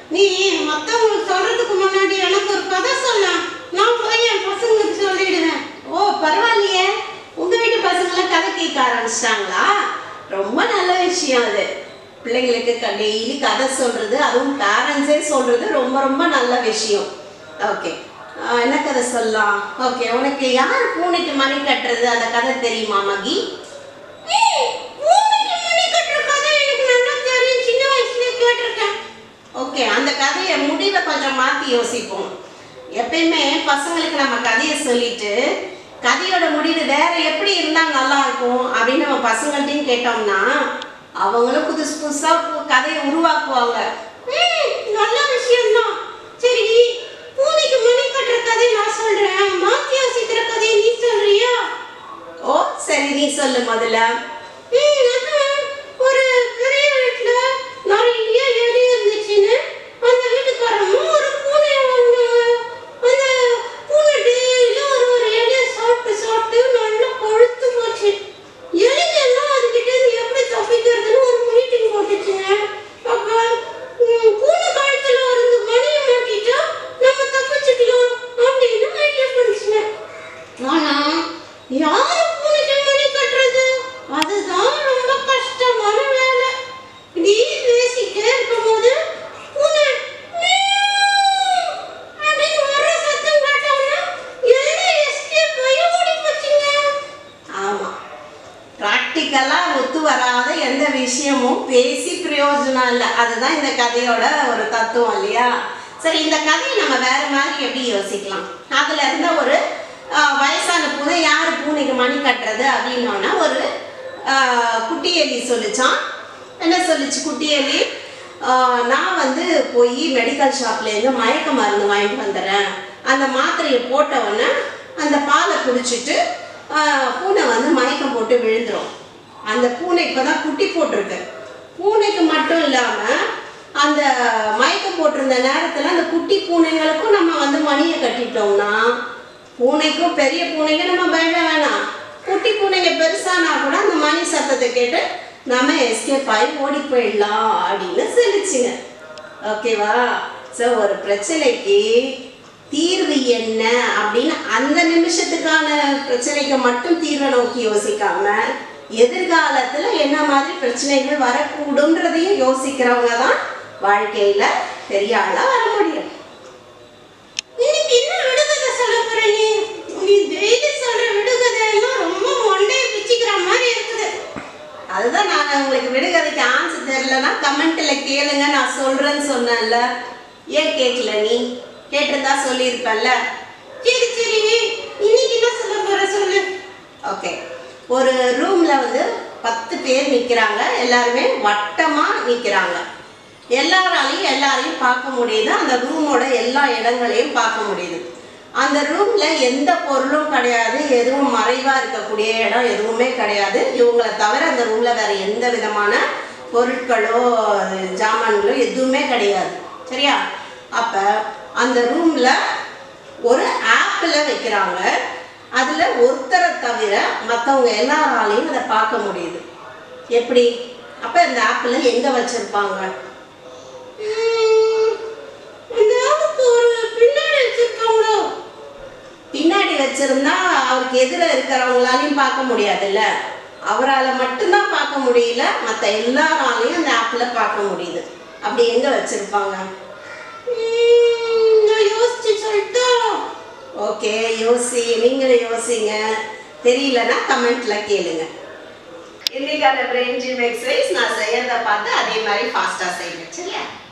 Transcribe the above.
நீ மத்தவங்களுக்கு சொல்றதுக்கு முன்னாடி எனக்கு ஒரு கதை சொல்ல நான் போய் என் பசங்களுக்கு சொல்லிடுவேன் ஓ பரவாயில்லையே உங்க வீட்டு பசங்களாம் கதை கேட்க ஆரம்பிச்சிட்டாங்களா ரொம்ப நல்ல விஷயம் அது பிள்ளைங்களுக்கு டெய்லி கதை சொல்றது அதுவும் பேரண்ட்ஸே சொல்றது ரொம்ப ரொம்ப நல்ல விஷயம் ஓகே என்ன கதை சொல்லலாம் ஓகே உனக்கு யார் பூனைக்கு மணி கட்டுறது அந்த கதை தெரியுமா மகி ஏய், பூனைக்கு மணி கட்டுற கதை எனக்கு நல்லா தெரியும் சின்ன வயசுல கேட்டிருக்கேன் ஓகே அந்த கதையை முடிவை கொஞ்சம் மாற்றி யோசிப்போம் எப்பயுமே பசங்களுக்கு நம்ம கதையை சொல்லிட்டு கதையோட முடிவு வேற எப்படி இருந்தால் நல்லா இருக்கும் அப்படின்னு நம்ம பசங்கள்ட்டையும் கேட்டோம்னா அவங்களும் புதுசு புதுசாக கதையை உருவாக்குவாங்க ம், நல்ல விஷயம்தான் சரி பூனைக்கு மணி கட்டுற கதை நான் சொல்றேன் மாத்தி யோசிக்கிற கதையை நீ சொல்றியா ஓ சரி நீ சொல்லு முதல்ல ம், அதான் ஒரு பெரிய வீட்டுல நிறைய எலி இருந்துச்சுன்னு அந்த வீட்டுக்காரமும் ஒரு பூனையை வாங்கினாங்க அந்த பூனை டெய்லி ஒரு ஒரு எலியை சாப்பிட்டு சாப்பிட்டு நல்லா கொழுத்து போச்சு எலிங்க எல்லாம் அதுகிட்ட இருந்து எப்படி தப்பிக்கிறதுன்னு ஒரு மீட்டிங் போட்டுச்சுங்க அப்ப ம், பூனை கழுத்துல ஒரு இந்த மணியை மாட்டிட்டா நம்ம தப்பிச்சுக்கலாம் அப்படின்னு ஐடியா பண்ணுச்சுங்க ஆனா யாரு பூனைக்கு மணி கட்டுறது அதுதான் ரொம்ப கஷ்டமான வேலை இப்படி பேசிட்டே இருக்கும்போது பூனை மியாவ் அப்படின்னு வர்ற சத்தம் கேட்டோம்னா எல்லாம் எஸ்கேப் ஆகி ஓடி போச்சுங்க ஆமாம் ப்ராக்டிக்கலாக ஒத்து வராத எந்த விஷயமும் பேசி பிரயோஜனம் இல்லை அதுதான் இந்த கதையோட ஒரு தத்துவம் இல்லையா சரி இந்த கதையை நம்ம வேற மாதிரி எப்படி யோசிக்கலாம் அதுல இருந்த ஒரு ஆஹ், வயசான பூனை யார் பூனைக்கு மணி கட்டுறது அப்படின்னோன்னா ஒரு ஆஹ், குட்டி எலி சொல்லிச்சான் என்ன சொல்லிச்சு குட்டி எலி ஆஹ், நான் வந்து போய் மெடிக்கல் ஷாப்லேருந்து மயக்க மருந்து வாங்கிட்டு வந்துடுறேன் அந்த மாத்திரையை போட்ட உடனே அந்த பாலை குடிச்சிட்டு ஆஹ், பூனை வந்து மயக்கம் போட்டு விழுந்துரும் அந்த பூனை இப்போ தான் குட்டி போட்டிருக்கு பூனைக்கு மட்டும் இல்லாமல் அந்த மயக்கம் போட்டிருந்த நேரத்தில் அந்த குட்டி பூனைங்களுக்கும் நம்ம வந்து மணியை கட்டிட்டோம்னா பூனைக்கும் பெரிய பூனைக்கும் நம்ம பயப்பட வேணாம் குட்டி பூனைங்க பெருசானா கூட அந்த மணி சத்தத்தை கேட்டு நம்ம எஸ்கேப் ஆகி ஓடி போயிடலாம் அப்படின்னு சொல்லிச்சுங்க ஓகேவா ஸோ ஒரு பிரச்சனைக்கு தீர்வு என்ன அப்படின்னு அந்த நிமிஷத்துக்கான பிரச்சனைக்கு மட்டும் தீர்வை நோக்கி யோசிக்காம எதிர்காலத்துல என்ன மாதிரி பிரச்சனைகள் வரக்கூடும்ன்றதையும் யோசிக்கிறவங்க தான் வாழ்க்கையில பெரிய ஆளா வர முடியும் இன்னைக்கு என்ன விடுகதை சொல்ல போற நீ நீ டெய்லி சொல்ற விடுகதை எல்லாம் ரொம்ப மொண்டையை பிச்சுக்கிற மாதிரி இருக்குது அதுதான் நான் உங்களுக்கு விடுகதைக்கு ஆன்சர் தெரியலன்னா கமெண்ட்ல கேளுங்க நான் சொல்றேன்னு சொன்னேன்ல ஏன் கேட்கல நீ கேட்டிருந்தா சொல்லியிருப்பேன்ல சரி சரி இன்னைக்கு என்ன சொல்ல போற சொல்லு ஓகே ஒரு ரூம்ல வந்து பத்து பேர் நிற்கிறாங்க எல்லாருமே வட்டமா நிற்கிறாங்க எல்லாராலையும் எல்லாரையும் பார்க்க முடியுது அந்த ரூமோட எல்லா இடங்களையும் பார்க்க முடியுது அந்த ரூம்ல எந்த பொருளும் கிடையாது எதுவும் மறைவா இருக்கக்கூடிய இடம் எதுவுமே கிடையாது இவங்களை தவிர அந்த ரூம்ல வேற எந்த விதமான பொருட்களோ ஜாமான்களோ எதுவுமே கிடையாது சரியா அப்ப அந்த ரூம்ல ஒரு ஆப்பிள வைக்கிறாங்க அதுல ஒருத்தரை தவிர மற்றவங்க எல்லாராலையும் அதை பார்க்க முடியுது எப்படி அப்ப இந்த ஆப்பிள எங்க வச்சிருப்பாங்க உம், அந்த ஆளுக்கு ஒரு பின்னாடி வச்சிருக்காங்களோ பின்னாடி வச்சிருந்தா அவருக்கு எதிர இருக்கிறவங்களாலையும் பார்க்க முடியாதுல்ல அவரால் மட்டும்தான் பார்க்க முடியல மற்ற எல்லாராலையும் அந்த ஆப்பிள பார்க்க முடியுது அப்படி எங்க வச்சிருப்பாங்க உம், நான் யோசிச்சு சொல்லிட்டா ஓகே யோசி நீங்களும் யோசிங்க தெரியலன்னா கமெண்ட்ல கேளுங்க இன்னைக்கான பிரெயின் ஜிம் எக்ஸசைஸ் நான் செய்யறத பார்த்து அதே மாதிரி ஃபாஸ்டா செய்யுங்க சரியா